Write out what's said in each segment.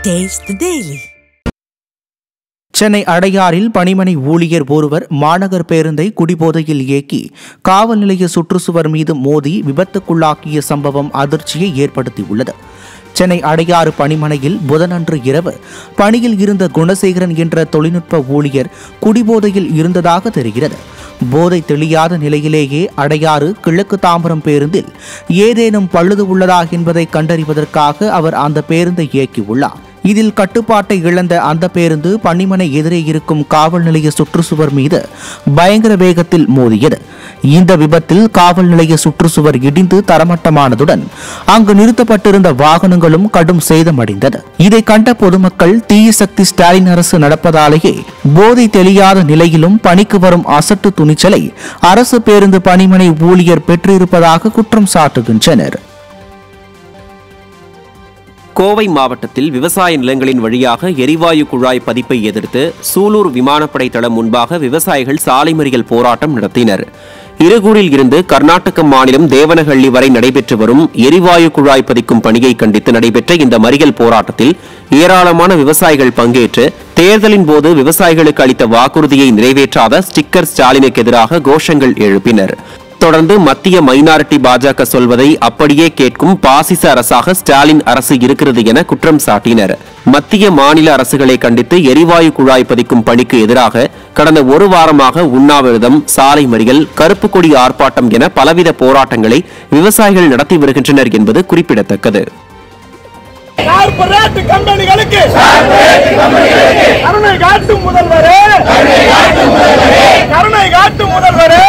Taste the Daily. Chennai அடையாறில் பணிமனை ஊழியர் ஒருவர் மாநகர் பேருந்தை குடிபோதையில் இயக்கி காவல் நிலைய சுற்றுச்சுவர் மீது மோதி விபத்துக்குள்ளாக்கிய சம்பவம் அதிர்ச்சியை ஏற்படுத்தியுள்ளது சென்னை அடையாறு பணிமனையில் புதனன்று இரவு பணியில் இருந்த குணசேகரன் என்ற தொழில்நுட்ப ஊழியர் குடிபோதையில் இருந்ததாக தெரிகிறது போதை தெளியாத நிலையிலேயே அடையாறு கிழக்கு தாம்பரம் பேருந்தில் ஏதேனும் பழுது உள்ளதா என்பதை கண்டறிவதற்காக அவர் அந்த பேருந்தை இயக்கியுள்ளார் இதில் கட்டுப்பாட்டை இழந்த அந்த பேருந்து பணிமனை எதிரே இருக்கும் காவல் நிலைய சுற்றுச்சுவர் மீது பயங்கர வேகத்தில் மோதியது இந்த விபத்தில் காவல் நிலைய சுற்றுச்சுவர் இடிந்து தரமட்டமானதுடன் அங்கு நிறுத்தப்பட்டிருந்த வாகனங்களும் கடும் சேதமடைந்தது இதை கண்ட பொதுமக்கள் தீய சக்தி ஸ்டாலின் அரசு நடப்பதாலேயே போதை தெளியாத நிலையிலும் பணிக்கு வரும் அசட்டு துணிச்சலை அரசு பேருந்து பணிமனை ஊழியர் பெற்றிருப்பதாக குற்றம் சாட்டுகின்றனர் கோவை மாவட்டத்தில் விவசாய நிலங்களின் வழியாக எரிவாயு குழாய் பதிப்பை எதிர்த்து சூலூர் விமானப்படை தளம் முன்பாக விவசாயிகள் சாலை மறியல் போராட்டம் நடத்தினர் இருகூரில் இருந்து கர்நாடக மாநிலம் தேவனஹள்ளி வரை நடைபெற்று வரும் எரிவாயு குழாய் பதிக்கும் பணியை கண்டித்து நடைபெற்ற இந்த மறியல் போராட்டத்தில் ஏராளமான விவசாயிகள் பங்கேற்று தேர்தலின் போது விவசாயிகளுக்கு அளித்த வாக்குறுதியை நிறைவேற்றாத ஸ்டிக்கர் ஸ்டாலினுக்கு எதிராக கோஷங்கள் எழுப்பினர் தொடர்ந்து மத்திய மைனாரிட்டி பாஜக சொல்வதை அப்படியே கேட்கும் பாசிச அரசாக ஸ்டாலின் அரசு இருக்கிறது என குற்றம் சாட்டினர் மத்திய மாநில அரசுகளை கண்டித்து எரிவாயு குழாய் பதிக்கும் பணிக்கு எதிராக கடந்த ஒரு வாரமாக உண்ணாவிரதம் சாலை மறியல் கருப்பு கொடி ஆர்ப்பாட்டம் என பலவித போராட்டங்களை விவசாயிகள் நடத்தி வருகின்றனர் என்பது குறிப்பிடத்தக்கது கார்ப்பரேட் கம்பெனிகளுக்கு கருணை காட்டும் முதல்வரே கருணை காட்டும் முதல்வரே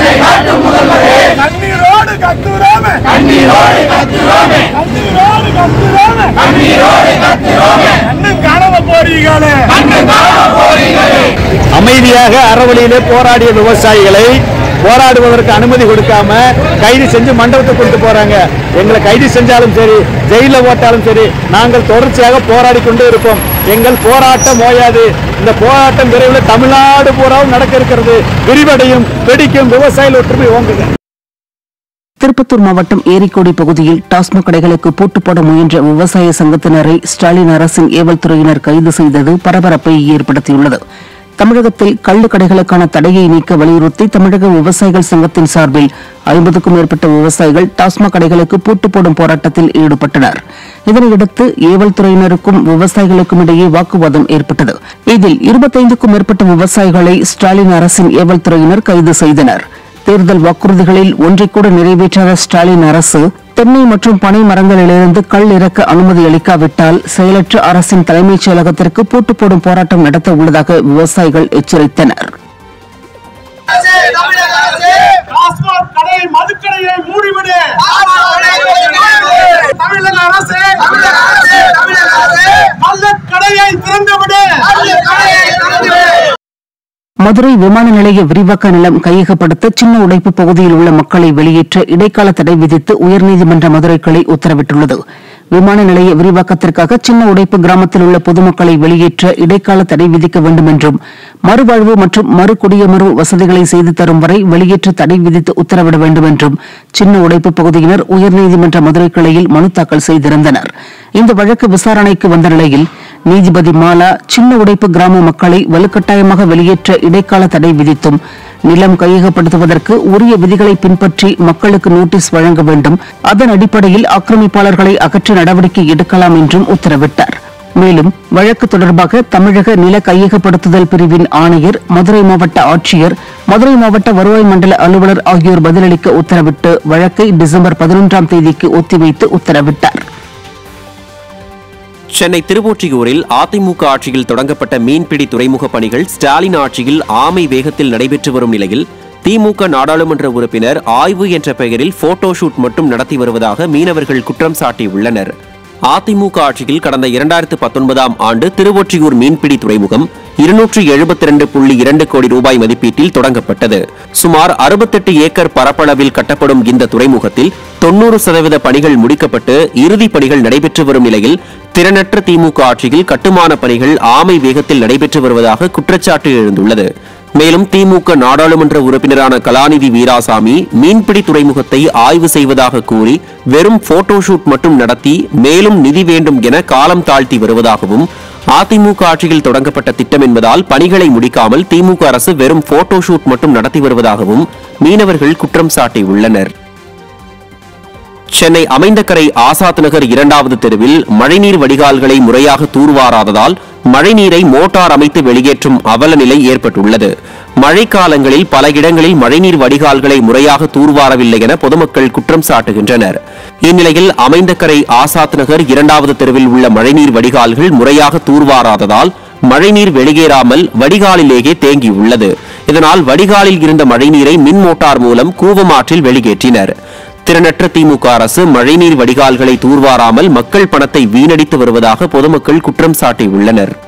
கண்ணீரோடு கத்துறாம கண்ணீரோடு கத்துறாம கண்ணீரோடு கத்துறாம கண்ணீரோடு கத்துறாம கண்ணும் காணாம போறீங்களே அமைதியாக அறவழியிலே போராடிய விவசாயிகளை போராடுவதற்கு அனுமதி கொடுக்காம கைது செஞ்சு மண்டபத்துக்கு கொண்டு போறாங்க எங்களை கைது செஞ்சாலும் சரி ஜெயில போட்டாலும் சரி நாங்கள் தொடர்ச்சியாக போராடி கொண்டு இருப்போம் எங்கள் போராட்டம் ஓயாது இந்த போராட்டம் விரைவில் தமிழ்நாடு பூராவும் நடக்க இருக்கிறது விரிவடையும் வெடிக்கும் விவசாயிகள் ஒற்றுமை ஓங்குங்க திருப்பத்தூர் மாவட்டம் ஏரிக்கோடி பகுதியில் டாஸ்மாக் கடைகளுக்கு பூட்டு போட முயன்ற விவசாய சங்கத்தினரை ஸ்டாலின் அரசின் ஏவல் துறையினர் கைது செய்தது பரபரப்பை ஏற்படுத்தியுள்ளது தமிழகத்தில் கள்ளு கடைகளுக்கான தடையை நீக்க வலியுறுத்தி தமிழக விவசாயிகள் சங்கத்தின் சார்பில் ஐம்பதுக்கும் மேற்பட்ட விவசாயிகள் டாஸ்மாக் கடைகளுக்கு பூட்டு போடும் போராட்டத்தில் ஈடுபட்டனர் இதனையடுத்து ஏவல் துறையினருக்கும் விவசாயிகளுக்கும் இடையே வாக்குவாதம் ஏற்பட்டது இதில் இருபத்தைந்துக்கும் மேற்பட்ட விவசாயிகளை ஸ்டாலின் அரசின் ஏவல் துறையினர் கைது செய்தனர் தேர்தல் வாக்குறுதிகளில் ஒன்றை கூட நிறைவேற்றாத ஸ்டாலின் அரசு தென்னை மற்றும் பனை மரங்களிலிருந்து கல் இறக்க அனுமதி அளிக்காவிட்டால் செயலற்ற அரசின் தலைமைச் செயலகத்திற்கு பூட்டு போடும் போராட்டம் நடத்த உள்ளதாக விவசாயிகள் எச்சரித்தனர் டாஸ்மாக் கடை மதுக்கடையை மூடிவிடு தமிழக அரசு நல்ல கடையை திறந்துவிடு மதுரை விமான நிலைய விரிவாக்க நிலம் கையகப்படுத்த சின்ன உடைப்பு பகுதியில் உள்ள மக்களை வெளியேற்ற இடைக்கால தடை விதித்து உயர்நீதிமன்ற மதுரை கிளை உத்தரவிட்டுள்ளது விமான நிலைய விரிவாக்கத்திற்காக சின்ன உடைப்பு கிராமத்தில் உள்ள பொதுமக்களை வெளியேற்ற இடைக்கால தடை விதிக்க வேண்டும் என்றும் மறுவாழ்வு மற்றும் மறுகுடியமர்வு வசதிகளை செய்து தரும் வரை வெளியேற்ற தடை விதித்து உத்தரவிட வேண்டும் என்றும் சின்ன உடைப்பு பகுதியினர் உயர்நீதிமன்ற மதுரை கிளையில் மனு தாக்கல் செய்திருந்தனர் இந்த வழக்கு விசாரணைக்கு வந்த நிலையில் நீதிபதி மாலா சின்ன உடைப்பு கிராம மக்களை வலுக்கட்டாயமாக வெளியேற்ற இடைக்கால தடை விதித்தும் நிலம் கையகப்படுத்துவதற்கு உரிய விதிகளை பின்பற்றி மக்களுக்கு நோட்டீஸ் வழங்க வேண்டும் அதன் அடிப்படையில் ஆக்கிரமிப்பாளர்களை அகற்ற நடவடிக்கை எடுக்கலாம் என்றும் உத்தரவிட்டார் மேலும் வழக்கு தொடர்பாக தமிழக நில கையகப்படுத்துதல் பிரிவின் ஆணையர் மதுரை மாவட்ட ஆட்சியர் மதுரை மாவட்ட வருவாய் மண்டல அலுவலர் ஆகியோர் பதிலளிக்க உத்தரவிட்டு வழக்கை டிசம்பர் பதினொன்றாம் தேதிக்கு ஒத்திவைத்து உத்தரவிட்டார் சென்னை திருவொற்றியூரில் அதிமுக ஆட்சியில் தொடங்கப்பட்ட மீன்பிடி துறைமுக பணிகள் ஸ்டாலின் ஆட்சியில் ஆமை வேகத்தில் நடைபெற்று வரும் நிலையில் திமுக நாடாளுமன்ற உறுப்பினர் ஆய்வு என்ற பெயரில் போட்டோ ஷூட் மட்டும் நடத்தி வருவதாக மீனவர்கள் குற்றம் சாட்டியுள்ளனர் அதிமுக ஆட்சியில் கடந்த இரண்டாயிரத்து பத்தொன்பதாம் ஆண்டு திருவொற்றியூர் மீன்பிடி துறைமுகம் இருநூற்று எழுபத்தி ரெண்டு புள்ளி இரண்டு கோடி ரூபாய் மதிப்பீட்டில் தொடங்கப்பட்டது சுமார் அறுபத்தெட்டு ஏக்கர் பரப்பளவில் கட்டப்படும் இந்த துறைமுகத்தில் தொன்னூறு சதவீத பணிகள் முடிக்கப்பட்டு இறுதிப் பணிகள் நடைபெற்று வரும் நிலையில் திறனற்ற திமுக ஆட்சியில் கட்டுமான பணிகள் ஆமை வேகத்தில் நடைபெற்று வருவதாக குற்றச்சாட்டு எழுந்துள்ளது மேலும் திமுக நாடாளுமன்ற உறுப்பினரான கலாநிதி வீராசாமி மீன்பிடி துறைமுகத்தை ஆய்வு செய்வதாக கூறி வெறும் போட்டோஷூட் மட்டும் நடத்தி மேலும் நிதி வேண்டும் என காலம் தாழ்த்தி வருவதாகவும் அதிமுக ஆட்சியில் தொடங்கப்பட்ட திட்டம் என்பதால் பணிகளை முடிக்காமல் திமுக அரசு வெறும் போட்டோஷூட் மட்டும் நடத்தி வருவதாகவும் மீனவர்கள் குற்றம் சாட்டியுள்ளனர் சென்னை அமைந்தகரை ஆசாத் நகர் இரண்டாவது தெருவில் மழைநீர் வடிகால்களை முறையாக தூர்வாராததால் மழைநீரை மோட்டார் அமைத்து வெளியேற்றும் அவல நிலை ஏற்பட்டுள்ளது மழைக்காலங்களில் பல இடங்களில் மழைநீர் வடிகால்களை முறையாக தூர்வாரவில்லை என பொதுமக்கள் குற்றம் சாட்டுகின்றனர் இந்நிலையில் அமைந்தகரை ஆசாத் நகர் இரண்டாவது தெருவில் உள்ள மழைநீர் வடிகால்கள் முறையாக தூர்வாராததால் மழைநீர் வெளியேறாமல் வடிகாலிலேயே தேங்கியுள்ளது இதனால் வடிகாலில் இருந்த மழைநீரை மின் மோட்டார் மூலம் கூவமாற்றில் வெளியேற்றினர் திறனற்ற திமுக அரசு மழைநீர் வடிகால்களை தூர்வாராமல் மக்கள் பணத்தை வீணடித்து வருவதாக பொதுமக்கள் குற்றம் சாட்டியுள்ளனர்